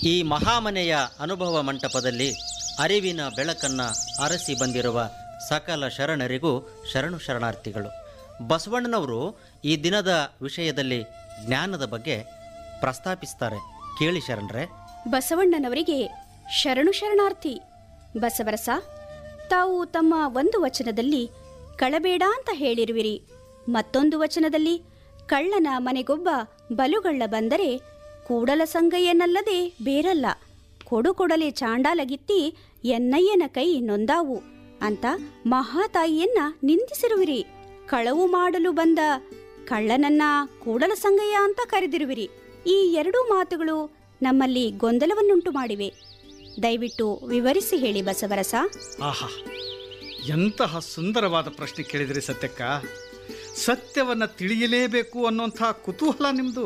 ಈ ಮಹಾಮನೆಯ ಅನುಭವ ಮಂಟಪದಲ್ಲಿ ಅರಿವಿನ ಬೆಳಕನ್ನು ಅರಸಿ ಬಂದಿರುವ ಸಕಲ ಶರಣರಿಗೂ ಶರಣು ಶರಣಾರ್ಥಿಗಳು ಬಸವಣ್ಣನವರು ಈ ದಿನದ ವಿಷಯದಲ್ಲಿ ಜ್ಞಾನದ ಬಗ್ಗೆ ಪ್ರಸ್ತಾಪಿಸ್ತಾರೆ ಕೇಳಿ ಶರಣರೇ ಬಸವಣ್ಣನವರಿಗೆ ಶರಣು ಶರಣಾರ್ಥಿ ಬಸವರಸ ತಾವು ತಮ್ಮ ಒಂದು ವಚನದಲ್ಲಿ ಕಳಬೇಡ ಅಂತ ಹೇಳಿರುವಿರಿ ಮತ್ತೊಂದು ವಚನದಲ್ಲಿ ಕಳ್ಳನ ಮನೆಗೊಬ್ಬ ಬಲುಗಳ್ಳ ಬಂದರೆ ಕೂಡಲ ಸಂಗಯ್ಯನಲ್ಲದೆ ಬೇರಲ್ಲ ಕೊಡು ಕೊಡಲೆ ಚಾಂಡಾಲಗಿತ್ತಿ ಎನ್ನಯ್ಯನ ಕೈ ನೊಂದಾವು ಅಂತ ಮಹಾತಾಯಿಯನ್ನ ನಿಂದಿಸಿರುವಿರಿ ಕಳವು ಮಾಡಲು ಬಂದ ಕಳ್ಳನನ್ನ ಕೂಡಲ ಸಂಗಯ್ಯ ಅಂತ ಕರೆದಿರುವಿರಿ ಈ ಎರಡೂ ಮಾತುಗಳು ನಮ್ಮಲ್ಲಿ ಗೊಂದಲವನ್ನುಂಟು ಮಾಡಿವೆ ದಯವಿಟ್ಟು ವಿವರಿಸಿ ಹೇಳಿ ಬಸವರಸ ಆಹಾ ಎಂತಹ ಸುಂದರವಾದ ಪ್ರಶ್ನೆ ಕೇಳಿದ್ರಿ ಸತ್ಯಕ್ಕ ಸತ್ಯವನ್ನ ತಿಳಿಯಲೇಬೇಕು ಅನ್ನುವಂಥ ಕುತೂಹಲ ನಿಮ್ಮದು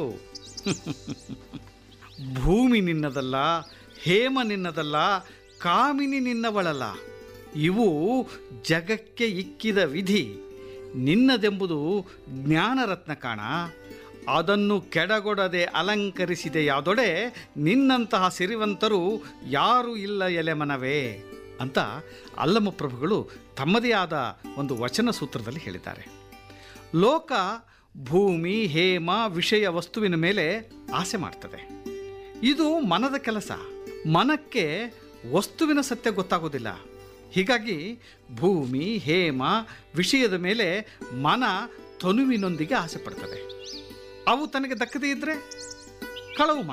ಭೂಮಿ ನಿನ್ನದಲ್ಲ ಹೇಮ ನಿನ್ನದಲ್ಲ ಕಾಮಿನಿ ನಿನ್ನವಳಲ್ಲ ಇವು ಜಗಕ್ಕೆ ಇಕ್ಕಿದ ವಿಧಿ ನಿನ್ನದೆಂಬುದು ಜ್ಞಾನರತ್ನ ಕಾಣ ಅದನ್ನು ಕೆಡಗೊಡದೆ ಅಲಂಕರಿಸಿದೆ ಯಾದೊಡೆ ನಿನ್ನಂತಹ ಸಿರಿವಂತರು ಯಾರೂ ಇಲ್ಲ ಎಲೆಮನವೇ ಅಂತ ಅಲ್ಲಮ ಪ್ರಭುಗಳು ತಮ್ಮದೇ ಆದ ಒಂದು ವಚನ ಸೂತ್ರದಲ್ಲಿ ಹೇಳಿದ್ದಾರೆ ಲೋಕ ಭೂಮಿ ಹೇಮ ವಿಷಯ ವಸ್ತುವಿನ ಮೇಲೆ ಆಸೆ ಮಾಡ್ತದೆ ಇದು ಮನದ ಕೆಲಸ ಮನಕ್ಕೆ ವಸ್ತುವಿನ ಸತ್ಯ ಗೊತ್ತಾಗೋದಿಲ್ಲ ಹೀಗಾಗಿ ಭೂಮಿ ಹೇಮ ವಿಷಯದ ಮೇಲೆ ಮನ ತನುವಿನೊಂದಿಗೆ ಆಸೆ ಪಡ್ತದೆ ಅವು ತನಗೆ ದಕ್ಕದೇ ಇದ್ದರೆ ಕಳವು ಮಾಡ್ತದೆ